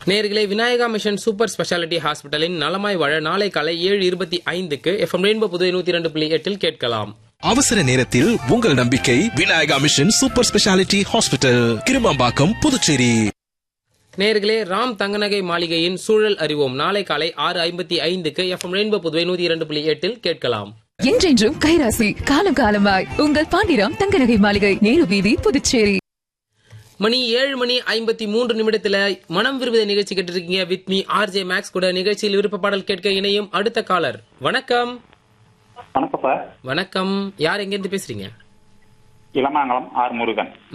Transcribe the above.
நேர்களே Vinayaka mission super speciality ஹாஸ்பிட்டலின் நலமாய் வாழ நாளை காலை ஏழு இருபத்தி ஐந்துக்கு எஃப்எம் ரெயின்போ புதுவை நூத்தி ரெண்டு புள்ளி எட்டில் கேட்கலாம் அவசர நேரத்தில் உங்கள் நம்பிக்கை Vinayaka mission super speciality hospital Kirumampakkam Puducherry நேர்களே ராம் தங்கநகை மாளிகையின் சூழல் அறிவோம் நாளை காலை ஆறு ஐம்பத்தி ஐந்துக்கு எஃப்எம் ரெயின்போ புதுவை நூத்தி இரண்டு புள்ளி எட்டில் கேட்கலாம் என்றென்றும் கைராசி காலம் காலமாய் உங்கள் பாண்டிராம் தங்கநகை மாளிகை நேரு வீதி புதுச்சேரி மணி ஏழு மணி ஐம்பத்தி மூன்று நிமிடத்துல மனம் விரும்புத நிகழ்ச்சி கேட்டு இருக்கீங்க வித் மீ ஆர்ஜே மேக்ஸ் கூட நிகழ்ச்சியில் விருப்ப பாடல் கேட்க இணையும் அடுத்த காலர் வணக்கம் வணக்கம் சார் வணக்கம் யார் எங்க இருந்து பேசுறீங்க இளமாங்கலம் ஆர் முருகன்